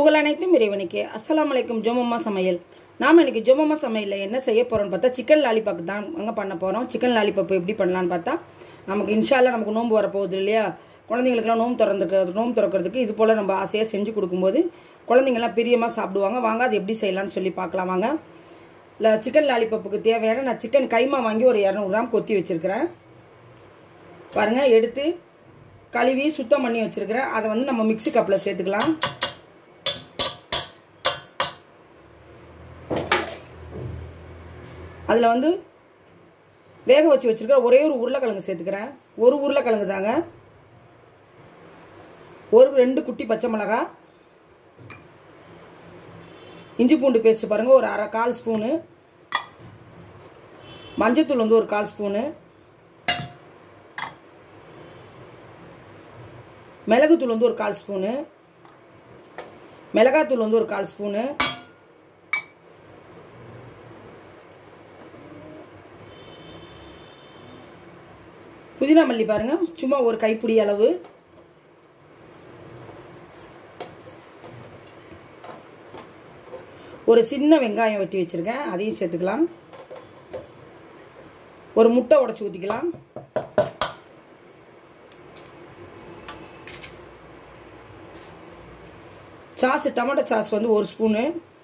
புகழ் அனைத்தும் இறைவனுக்கு அஸ்ஸலாமு அலைக்கும் ஜோமம்மா சமையல் நாம் இன்னைக்கு ஜோமம்மா சமையலில் என்ன செய்ய போகிறோம்னு பார்த்தா சிக்கன் லாலிபாப் தான் அங்கே பண்ண போகிறோம் சிக்கன் லாலிபாப் எப்படி பண்ணலான்னு பார்த்தா நமக்கு இன்ஷால்லா நமக்கு நோன்பு வரப்போகுது இல்லையா குழந்தைங்களுக்குலாம் நோம்பு திறந்துக்கிறது நோம்பு திறக்கிறதுக்கு இது போல் நம்ம ஆசையாக செஞ்சு கொடுக்கும்போது குழந்தைங்கள்லாம் பிரியமாக சாப்பிடுவாங்க வாங்க அது எப்படி செய்யலாம்னு சொல்லி பார்க்கலாம் வாங்க இல்லை சிக்கன் லாலிபப்புக்கு தேவையான நான் சிக்கன் கைமா வாங்கி ஒரு இரநூறு கிராம் கொத்தி வச்சுருக்கிறேன் பாருங்கள் எடுத்து கழுவி சுத்தம் பண்ணி வச்சுருக்கிறேன் அதை வந்து நம்ம மிக்ஸி கப்பில் சேர்த்துக்கலாம் அதில் வந்து வேக வச்சு வச்சுருக்கிற ஒரே ஒரு உருளைக்கிழங்கு சேர்த்துக்கிறேன் ஒரு உருளைக்கிழங்கு தாங்க ஒரு ரெண்டு குட்டி பச்சை மிளகா இஞ்சி பூண்டு பேஸ்ட் பாருங்கள் ஒரு அரை கால் ஸ்பூனு மஞ்சத்தூள் வந்து ஒரு கால் ஸ்பூனு மிளகுத்தூள் வந்து ஒரு கால் ஸ்பூனு மிளகாத்தூள் வந்து ஒரு கால் ஸ்பூனு புதினா மல்லி பாருங்க சும்மா ஒரு கைப்பிடி அளவு ஒரு சின்ன வெங்காயம் வெட்டி வச்சிருக்கேன் அதையும் சேர்த்துக்கலாம் ஒரு முட்டை உடச்சி ஊற்றிக்கலாம் சாஸ் டொமேட்டோ சாஸ் வந்து ஒரு ஸ்பூனு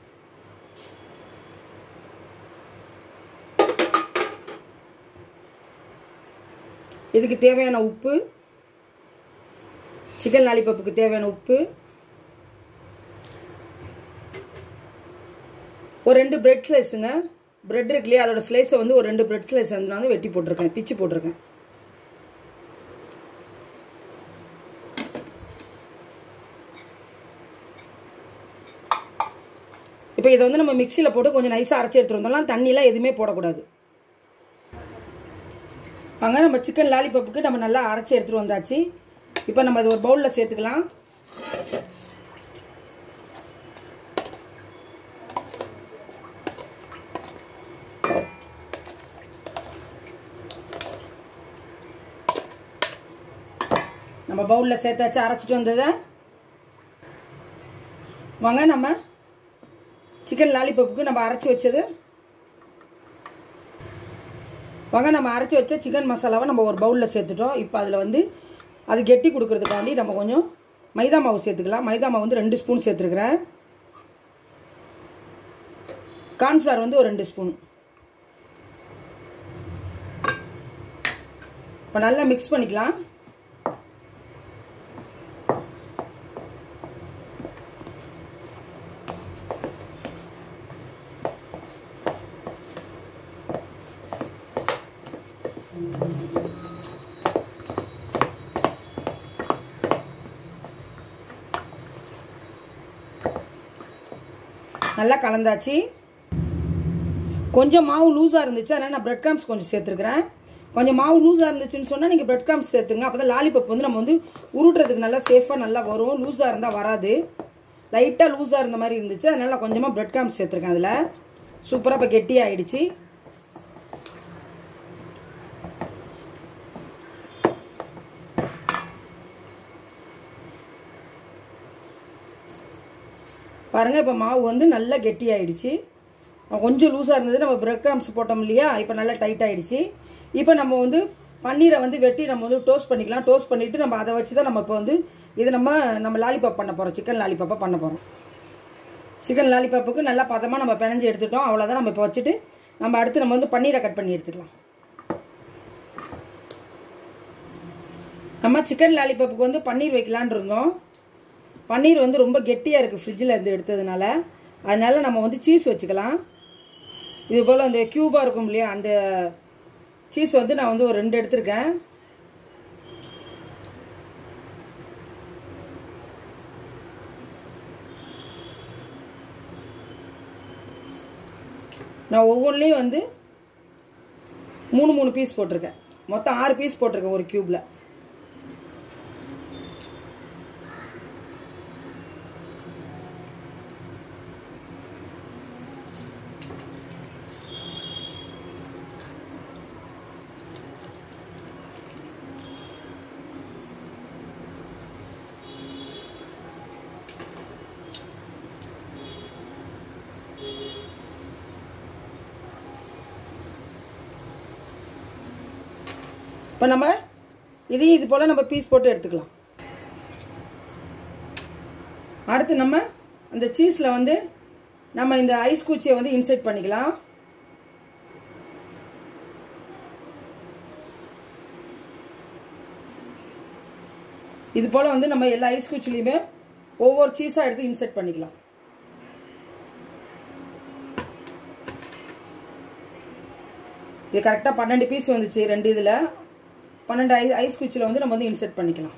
இதுக்கு தேவையான உப்பு சிக்கன் லாலிபப்புக்கு தேவையான உப்பு ஒரு ரெண்டு பிரெட் ஸ்லைஸுங்க பிரெட் இருக்கு இல்லையா அதோட ஸ்லைஸை வந்து ஒரு ரெண்டு பிரெட் ஸ்லைஸ் வந்து நான் வந்து வெட்டி போட்டிருக்கேன் பிச்சு போட்டிருக்கேன் இப்போ இதை வந்து நம்ம மிக்சியில் போட்டு கொஞ்சம் நைஸாக அரைச்சி எடுத்துகிட்டு வந்தோம்னா தண்ணியெலாம் எதுவுமே போடக்கூடாது வாங்க நம்ம சிக்கன் லாலிபப்புக்கு நம்ம நல்லா அரைச்சி எடுத்துகிட்டு வந்தாச்சு இப்போ நம்ம இது ஒரு பவுலில் சேர்த்துக்கலாம் நம்ம பவுலில் சேர்த்தாச்சு அரைச்சிட்டு வந்ததை வாங்க நம்ம சிக்கன் லாலிபப்புக்கு நம்ம அரைச்சி வச்சது வாங்க நம்ம அரைச்சி வச்ச சிக்கன் மசாலாவை நம்ம ஒரு பவுலில் சேர்த்துட்டோம் இப்போ அதில் வந்து அது கெட்டி கொடுக்கறதுக்காண்டி நம்ம கொஞ்சம் மைதா மாவு சேர்த்துக்கலாம் மைதா மாவு வந்து ரெண்டு ஸ்பூன் சேர்த்துருக்குறேன் கார்ன்ஃப்ளவர் வந்து ஒரு ரெண்டு ஸ்பூன் இப்போ நல்லா மிக்ஸ் பண்ணிக்கலாம் நல்லா கலந்தாச்சு கொஞ்சம் மாவு லூஸாக இருந்துச்சு அதனால் நான் பிரெட் கிராம்ஸ் கொஞ்சம் சேர்த்துருக்குறேன் கொஞ்சம் மாவு லூஸாக இருந்துச்சுன்னு சொன்னால் நீங்கள் பிரெட் கிராம்ஸ் சேர்த்துங்க அப்போ தான் லாலிபப் வந்து நம்ம வந்து உருட்டுறதுக்கு நல்லா சேஃபாக நல்லா வரும் லூஸாக இருந்தால் வராது லைட்டாக லூஸாக இருந்த மாதிரி இருந்துச்சு அதனால் நான் கொஞ்சமாக பிரெட் கிராம்ஸ் சேர்த்துருக்கேன் அதில் சூப்பராக இப்போ கெட்டி ஆகிடுச்சு பாருங்கள் இப்போ மாவு வந்து நல்லா கெட்டி ஆயிடுச்சு கொஞ்சம் லூஸாக இருந்தது நம்ம பிரெட் கிராம்ஸ் போட்டோம் இல்லையா இப்போ நல்லா டைட் ஆகிடுச்சு இப்போ நம்ம வந்து பன்னீரை வந்து வெட்டி நம்ம வந்து டோஸ்ட் பண்ணிக்கலாம் டோஸ்ட் பண்ணிவிட்டு நம்ம அதை வச்சு தான் நம்ம இப்போ வந்து இது நம்ம நம்ம லாலிபாப் பண்ண போகிறோம் சிக்கன் லாலிபாப்பாக பண்ண போகிறோம் சிக்கன் லாலிபாப்புக்கு நல்லா பதமாக நம்ம பிணைஞ்சு எடுத்துட்டோம் அவ்வளோதான் நம்ம இப்போ வச்சுட்டு நம்ம அடுத்து நம்ம வந்து பன்னீரை கட் பண்ணி எடுத்துக்கலாம் நம்ம சிக்கன் லாலிபாப்புக்கு வந்து பன்னீர் வைக்கலான் இருந்தோம் பன்னீர் வந்து ரொம்ப கெட்டியாக இருக்குது ஃப்ரிட்ஜில் இருந்து எடுத்ததுனால அதனால நம்ம வந்து சீஸ் வச்சுக்கலாம் இது போல் அந்த க்யூபாக இருக்கும் இல்லையா அந்த சீஸ் வந்து நான் வந்து ஒரு ரெண்டு எடுத்திருக்கேன் நான் ஒவ்வொன்றிலையும் வந்து மூணு மூணு பீஸ் போட்டிருக்கேன் மொத்தம் ஆறு பீஸ் போட்டிருக்கேன் ஒரு க்யூப்பில் இப்போ நம்ம இதையும் இது போல் நம்ம பீஸ் போட்டு எடுத்துக்கலாம் அடுத்து நம்ம அந்த சீஸில் வந்து நம்ம இந்த ஐஸ் குச்சியை வந்து இன்செர்ட் பண்ணிக்கலாம் இது போல் வந்து நம்ம எல்லா ஐஸ் குச்சிலையுமே ஒவ்வொரு சீஸாக எடுத்து இன்செர்ட் பண்ணிக்கலாம் இது கரெக்டாக பன்னெண்டு பீஸ் வந்துச்சு ரெண்டு இதில் பன்னெண்டு ஐ ஐஸ் குச்சியில் வந்து நம்ம வந்து இன்செர்ட் பண்ணிக்கலாம்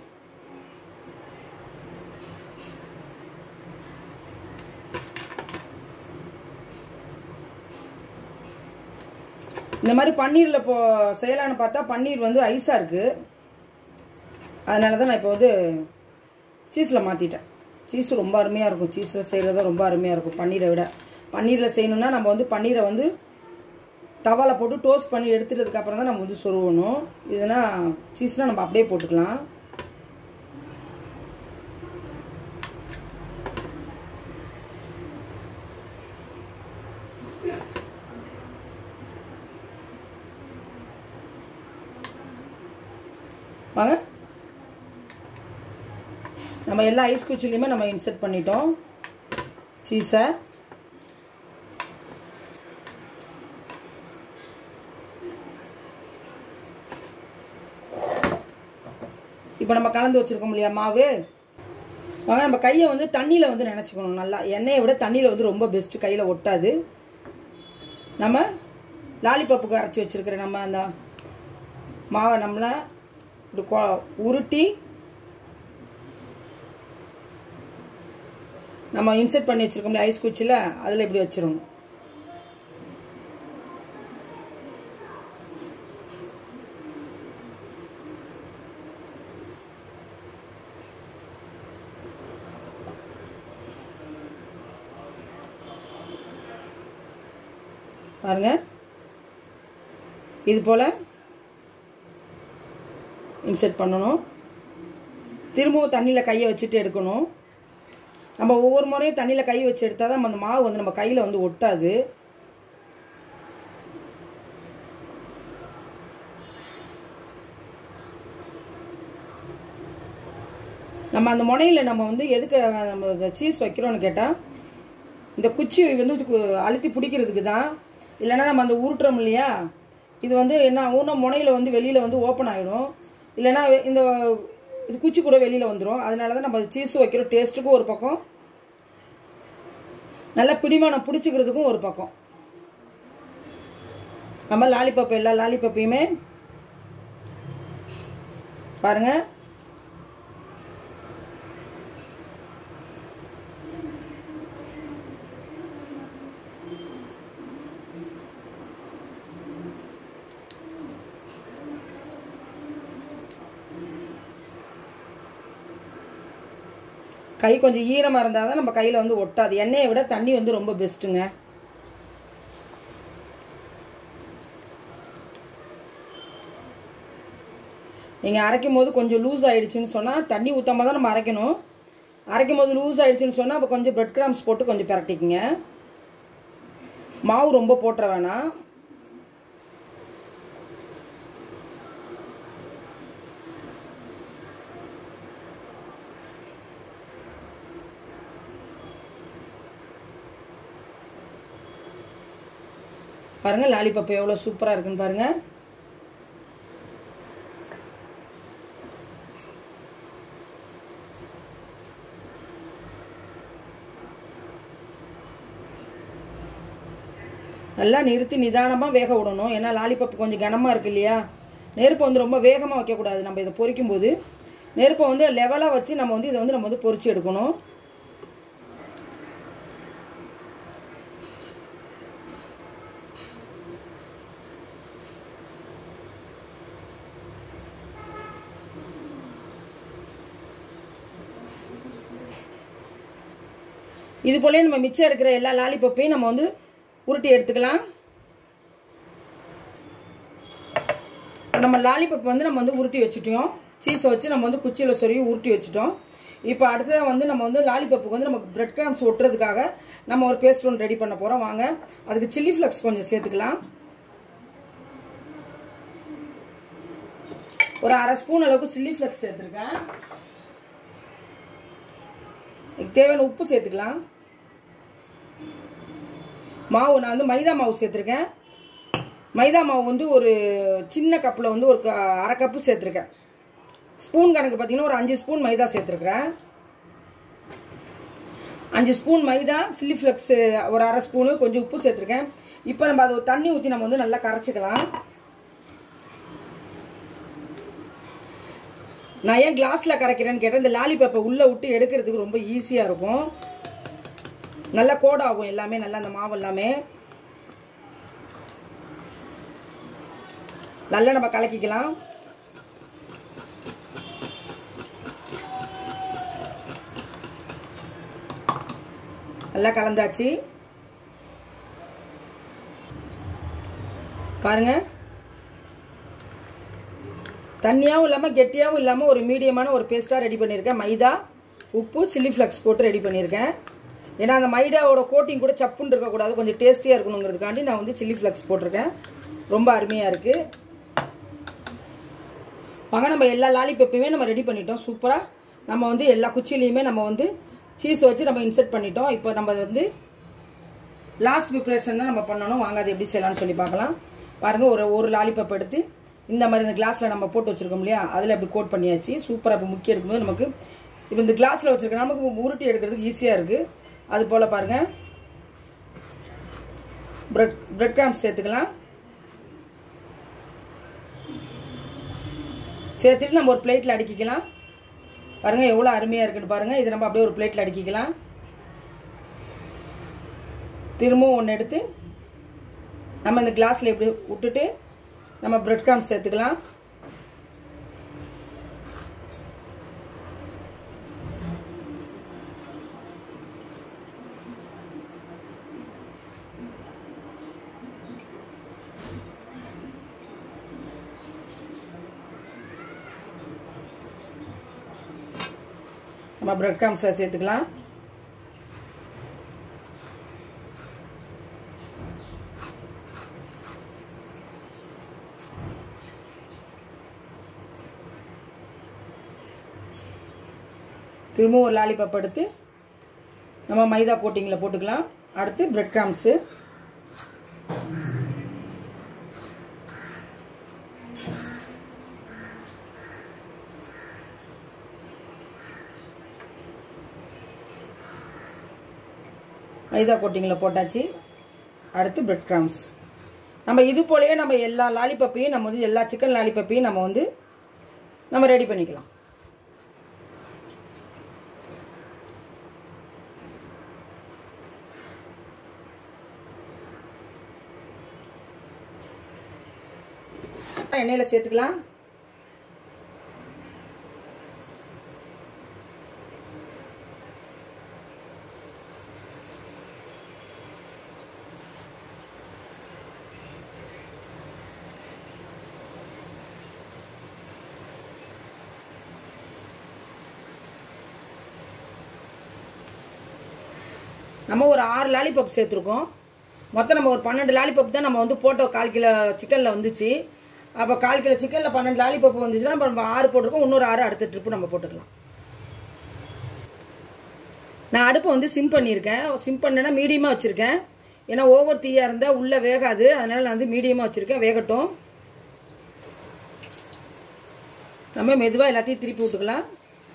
இந்த மாதிரி பன்னீரில் இப்போ செய்யலான்னு பார்த்தா பன்னீர் வந்து ஐஸாக இருக்குது அதனால தான் நான் இப்போ வந்து சீஸில் மாற்றிட்டேன் சீஸ் ரொம்ப அருமையாக இருக்கும் சீஸில் செய்கிறது ரொம்ப அருமையாக இருக்கும் பன்னீரை விட பன்னீரில் செய்யணும்னா நம்ம வந்து பன்னீரை வந்து தவாவில் போட்டு டோஸ்ட் பண்ணி எடுத்துட்டதுக்கு அப்புறம் தான் நம்ம வந்து சொருவணும் இதுனா சீஸ்னால் நம்ம அப்படியே போட்டுக்கலாம் வாங்க நம்ம எல்லா ஐஸ் குச்சிலையுமே நம்ம இன்செர்ட் பண்ணிட்டோம் சீஸை இப்போ நம்ம கலந்து வச்சுருக்கோம் இல்லையா மாவு வாங்க நம்ம கையை வந்து தண்ணியில் வந்து நினச்சிக்கணும் நல்லா எண்ணெயை விட தண்ணியில் வந்து ரொம்ப பெஸ்ட்டு கையில் ஒட்டாது நம்ம லாலிபப்புக்கு அரைச்சி வச்சுருக்கிற நம்ம அந்த மாவை நம்மளை இப்படி கொ- உருட்டி நம்ம இன்செர்ட் பண்ணி வச்சுருக்கோம்ல ஐஸ் குச்சியில் அதில் இப்படி வச்சிடணும் பாருங்க இது போல் இன்செர்ட் பண்ணணும் திரும்பவும் தண்ணியில் கையை வச்சுட்டு எடுக்கணும் நம்ம ஒவ்வொரு முறையும் தண்ணியில் கை வச்சு எடுத்தால் தான் அந்த மாவு வந்து நம்ம கையில் வந்து ஒட்டாது நம்ம அந்த முனையில் நம்ம வந்து எதுக்கு நம்ம இந்த சீஸ் வைக்கிறோம்னு கேட்டால் இந்த குச்சி வந்து கு- அழுத்தி பிடிக்கிறதுக்கு தான் இல்லைன்னா நம்ம அந்த உருட்டுறோம் இல்லையா இது வந்து என்ன ஆகும்னா முனையில் வந்து வெளியில் வந்து ஓப்பன் ஆகிடும் இல்லைன்னா வெ- இந்த இது குச்சி கூட வெளியில் வந்துடும் அதனால தான் நம்ம சீஸ் வைக்கிற டேஸ்ட்டுக்கும் ஒரு பக்கம் நல்லா பிடிமானம் பிடிச்சிக்கிறதுக்கும் ஒரு பக்கம் நம்ம லாலிபப் எல்லா லாலிபப்பையுமே பாருங்க கை கொஞ்சம் ஈரமாக இருந்தால் தான் நம்ம கையில் வந்து ஒட்டாது எண்ணெயை விட தண்ணி வந்து ரொம்ப பெஸ்ட்டுங்க நீங்கள் அரைக்கும் போது கொஞ்சம் லூஸ் ஆயிடுச்சுன்னு சொன்னால் தண்ணி ஊற்றாம தான் நம்ம அரைக்கணும் அரைக்கும் போது லூஸ் ஆயிடுச்சுன்னு சொன்னால் அப்போ கொஞ்சம் பிரெட் கிராம்ஸ் போட்டு கொஞ்சம் பிரட்டிக்குங்க மாவு ரொம்ப போட்டுற வேணாம் பாருங்க லாலிபப் எவ்வளோ சூப்பராக இருக்குன்னு பாருங்க நல்லா நிறுத்தி நிதானமாக வேக விடணும் ஏன்னா லாலிபப் கொஞ்சம் கனமாக இருக்கு இல்லையா நெருப்பை வந்து ரொம்ப வேகமாக வைக்கக்கூடாது நம்ம இதை பொரிக்கும் போது நெருப்பை வந்து லெவலாக வச்சு நம்ம வந்து இதை வந்து நம்ம வந்து பொரிச்சு எடுக்கணும் இது போலயே நம்ம மிச்சம் இருக்கிற எல்லா லாலிபப்பையும் நம்ம வந்து உருட்டி எடுத்துக்கலாம் நம்ம லாலிபப் வந்து நம்ம வந்து உருட்டி வச்சுட்டோம் சீஸை வச்சு நம்ம வந்து குச்சியில் சொருகி உருட்டி வச்சுட்டோம் இப்போ அடுத்ததாக வந்து நம்ம வந்து லாலிபப்புக்கு வந்து நமக்கு பிரெட் கிராம்ஸ் ஒட்டுறதுக்காக நம்ம ஒரு பேஸ்ட் ஒன்று ரெடி பண்ண போகிறோம் வாங்க அதுக்கு சில்லி ஃப்ளக்ஸ் கொஞ்சம் சேர்த்துக்கலாம் ஒரு அரை ஸ்பூன் அளவுக்கு சில்லி ஃப்ளெக்ஸ் சேர்த்துருக்கேன் இதுக்கு தேவையான உப்பு சேர்த்துக்கலாம் மாவு நான் வந்து மைதா மாவு சேர்த்துருக்கேன் மைதா மாவு வந்து ஒரு சின்ன கப்பில் வந்து ஒரு க- அரை கப்பு சேர்த்துருக்கேன் ஸ்பூன் கணக்கு பார்த்தீங்கன்னா ஒரு அஞ்சு ஸ்பூன் மைதா சேர்த்துருக்குறேன் அஞ்சு ஸ்பூன் மைதா சில்லி ஃப்ளெக்ஸ் ஒரு அரை ஸ்பூனு கொஞ்சம் உப்பு சேர்த்துருக்கேன் இப்போ நம்ம அதை ஒரு தண்ணி ஊற்றி நம்ம வந்து நல்லா கரைச்சிக்கலாம் நான் ஏன் கிளாஸில் கரைக்கிறேன்னு கேட்டேன் இந்த லாலிபப்பை உள்ளே விட்டு எடுக்கிறதுக்கு ரொம்ப ஈஸியாக இருக்கும் நல்லா கோடாகும் எல்லாமே நல்லா அந்த மாவு எல்லாமே நல்லா நம்ம கலக்கிக்கலாம் நல்லா கலந்தாச்சு பாருங்க தண்ணியாகவும் இல்லாமல் கெட்டியாகவும் இல்லாமல் ஒரு மீடியமான ஒரு பேஸ்ட்டாக ரெடி பண்ணியிருக்கேன் மைதா உப்பு சில்லி ஃப்ளக்ஸ் போட்டு ரெடி பண்ணியிருக்கேன் ஏன்னா அந்த மைதாவோட கோட்டிங் கூட சப்புன்னு இருக்கக்கூடாது கொஞ்சம் டேஸ்டியாக இருக்கணுங்கிறதுக்காண்டி நான் வந்து சில்லி ஃப்ளக்ஸ் போட்டிருக்கேன் ரொம்ப அருமையாக இருக்குது வாங்க நம்ம எல்லா லாலிபப்பையுமே நம்ம ரெடி பண்ணிட்டோம் சூப்பராக நம்ம வந்து எல்லா குச்சிலையுமே நம்ம வந்து சீஸ் வச்சு நம்ம இன்செர்ட் பண்ணிட்டோம் இப்போ நம்ம வந்து லாஸ்ட் ப்ரிப்ரேஷன் தான் நம்ம பண்ணணும் வாங்க அது எப்படி செய்யலாம்னு சொல்லி பார்க்கலாம் பாருங்க ஒரு ஒரு லாலிபப் எடுத்து இந்த மாதிரி இந்த கிளாஸில் நம்ம போட்டு வச்சிருக்கோம் இல்லையா அதில் அப்படி கோட் பண்ணியாச்சு சூப்பராக இப்போ முக்கிய எடுக்கும்போது நமக்கு இப்போ இந்த கிளாஸில் வச்சிருக்க நமக்கு உருட்டி எடுக்கிறதுக்கு ஈஸியாக இருக்குது அது போல் பாருங்க பிரெட் பிரெட் கிராம்ஸ் சேர்த்துக்கலாம் சேர்த்துட்டு நம்ம ஒரு பிளேட்டில் அடுக்கிக்கலாம் பாருங்க எவ்வளோ அருமையாக இருக்குன்னு பாருங்க இதை நம்ம அப்படியே ஒரு பிளேட்டில் அடுக்கிக்கலாம் திரும்பவும் ஒன்று எடுத்து நம்ம இந்த கிளாஸில் இப்படி விட்டுட்டு நம்ம பிரெட் கிராம்ஸ் சேர்த்துக்கலாம் நம்ம பிரெட் கிராம்ஸில் சேர்த்துக்கலாம் திரும்ப ஒரு லாலிபப் எடுத்து நம்ம மைதா கோட்டிங்கில் போட்டுக்கலாம் அடுத்து பிரெட் கிராம்ஸு மைதா கோட்டிங்கில் போட்டாச்சு அடுத்து பிரெட் கிராம்ஸ் நம்ம இது போலயே நம்ம எல்லா லாலிபப்பையும் நம்ம வந்து எல்லா சிக்கன் லாலிபப்பையும் நம்ம வந்து நம்ம ரெடி பண்ணிக்கலாம் எண்ணெயில் சேர்த்துக்கலாம் நம்ம ஒரு ஆறு லாலிபப் சேர்த்துருக்கோம் மொத்தம் நம்ம ஒரு பன்னெண்டு லாலிபப் தான் நம்ம வந்து போட்ட கால் கிலோ சிக்கனில் வந்துச்சு அப்போ கால் கிலோ சிக்கனில் பன்னெண்டு லாலிபப் வந்துச்சுன்னா அப்போ நம்ம ஆறு போட்டிருக்கோம் இன்னொரு ஆறு அடுத்த ட்ரிப்பு நம்ம போட்டுக்கலாம் நான் அடுப்பை வந்து சிம் பண்ணியிருக்கேன் சிம் பண்ணேன்னா மீடியமாக வச்சுருக்கேன் ஏன்னா ஓவர் தீயாக இருந்தால் உள்ளே வேகாது அதனால் நான் வந்து மீடியமாக வச்சுருக்கேன் வேகட்டும் நம்ம மெதுவாக எல்லாத்தையும் திருப்பி விட்டுக்கலாம்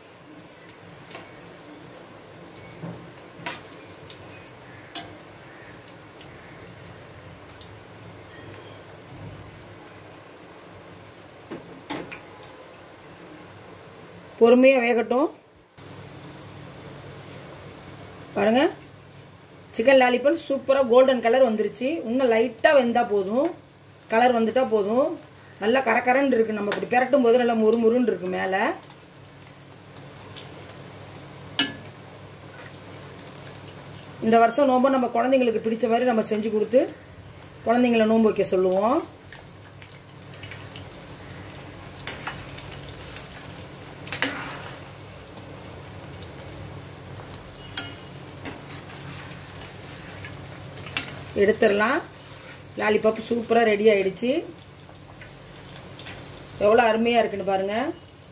பொறுமையாக வேகட்டும் பாருங்க சிக்கன் லாலிபப் சூப்பராக கோல்டன் கலர் வந்துருச்சு இன்னும் லைட்டாக வெந்தால் போதும் கலர் வந்துட்டா போதும் நல்லா கரகரன்னு இருக்கு நம்ம இப்படி பிரட்டும் போது நல்லா முறு முருன்னு இருக்கு மேலே இந்த வருஷம் நோம்பு நம்ம குழந்தைங்களுக்கு பிடிச்ச மாதிரி நம்ம செஞ்சு கொடுத்து குழந்தைங்கள நோன்பு வைக்க சொல்லுவோம் எடுத்துடலாம் லாலிபாப் சூப்பராக ரெடி ஆயிடுச்சு எவ்வளோ அருமையாக இருக்குன்னு பாருங்கள்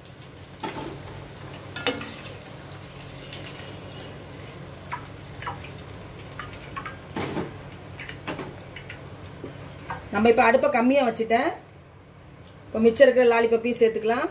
நம்ம இப்போ அடுப்பை கம்மியாக வச்சுட்டேன் இப்போ மிச்சம் இருக்கிற லாலிபப்பையும் சேர்த்துக்கலாம்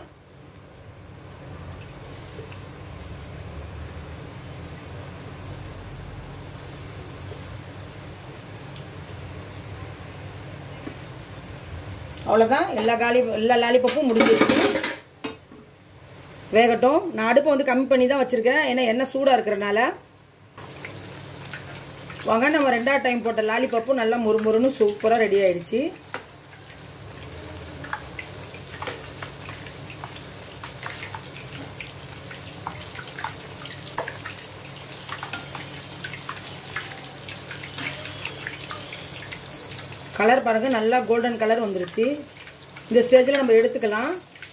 அவ்வளோதான் எல்லா காலி எல்லா லாலிபப்பும் முடிஞ்சிருச்சு வேகட்டும் நான் அடுப்பை வந்து கம்மி பண்ணி தான் வச்சுருக்கேன் ஏன்னா எண்ணெய் சூடாக இருக்கிறனால வாங்க நம்ம ரெண்டாவது டைம் போட்ட லாலிபப்பும் நல்லா முறுமுறுன்னு சூப்பராக ரெடி ஆயிடுச்சு கலர் பாருங்க நல்லா கோல்டன் கலர் வந்துருச்சு இந்த ஸ்டேஜில் நம்ம எடுத்துக்கலாம்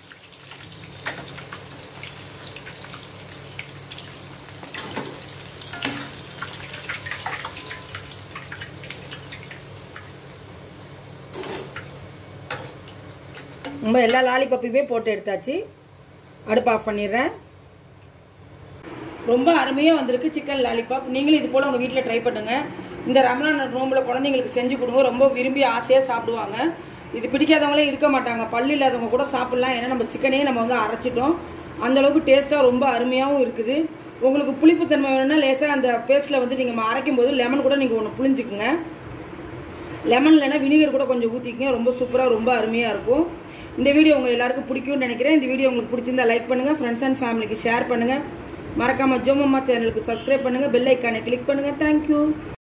நம்ம எல்லா லாலிபப்பையுமே போட்டு எடுத்தாச்சு அடுப்பு ஆஃப் பண்ணிடுறேன் ரொம்ப அருமையாக வந்திருக்கு சிக்கன் லாலிபாப் நீங்களும் இது போல் உங்கள் வீட்டில் ட்ரை பண்ணுங்கள் இந்த ரமலான் நோம்பில் குழந்தைங்களுக்கு செஞ்சு கொடுங்க ரொம்ப விரும்பி ஆசையாக சாப்பிடுவாங்க இது பிடிக்காதவங்களே இருக்க மாட்டாங்க பல்லு இல்லாதவங்க கூட சாப்பிட்லாம் ஏன்னா நம்ம சிக்கனையே நம்ம வந்து அரைச்சிட்டோம் அந்தளவுக்கு டேஸ்ட்டாக ரொம்ப அருமையாகவும் இருக்குது உங்களுக்கு புளிப்புத்தன்மை வேணும்னா லேசாக அந்த பேஸ்ட்டில் வந்து நீங்கள் அரைக்கும் போது லெமன் கூட நீங்கள் ஒன்று புளிஞ்சுக்குங்க லெமன் இல்லைன்னா வினிகர் கூட கொஞ்சம் ஊற்றிக்கிங்க ரொம்ப சூப்பராக ரொம்ப அருமையாக இருக்கும் இந்த வீடியோ உங்கள் எல்லாருக்கும் பிடிக்கும்னு நினைக்கிறேன் இந்த வீடியோ உங்களுக்கு பிடிச்சிருந்தா லைக் பண்ணுங்கள் ஃப்ரெண்ட்ஸ் அண்ட் ஃபேமிலிக்கு ஷேர் பண்ணுங்கள் மறக்காமல் ஜோமம்மா சேனலுக்கு சப்ஸ்கிரைப் பண்ணுங்கள் பெல் ஐக்கானை கிளிக் பண்ணுங்கள் தேங்க்யூ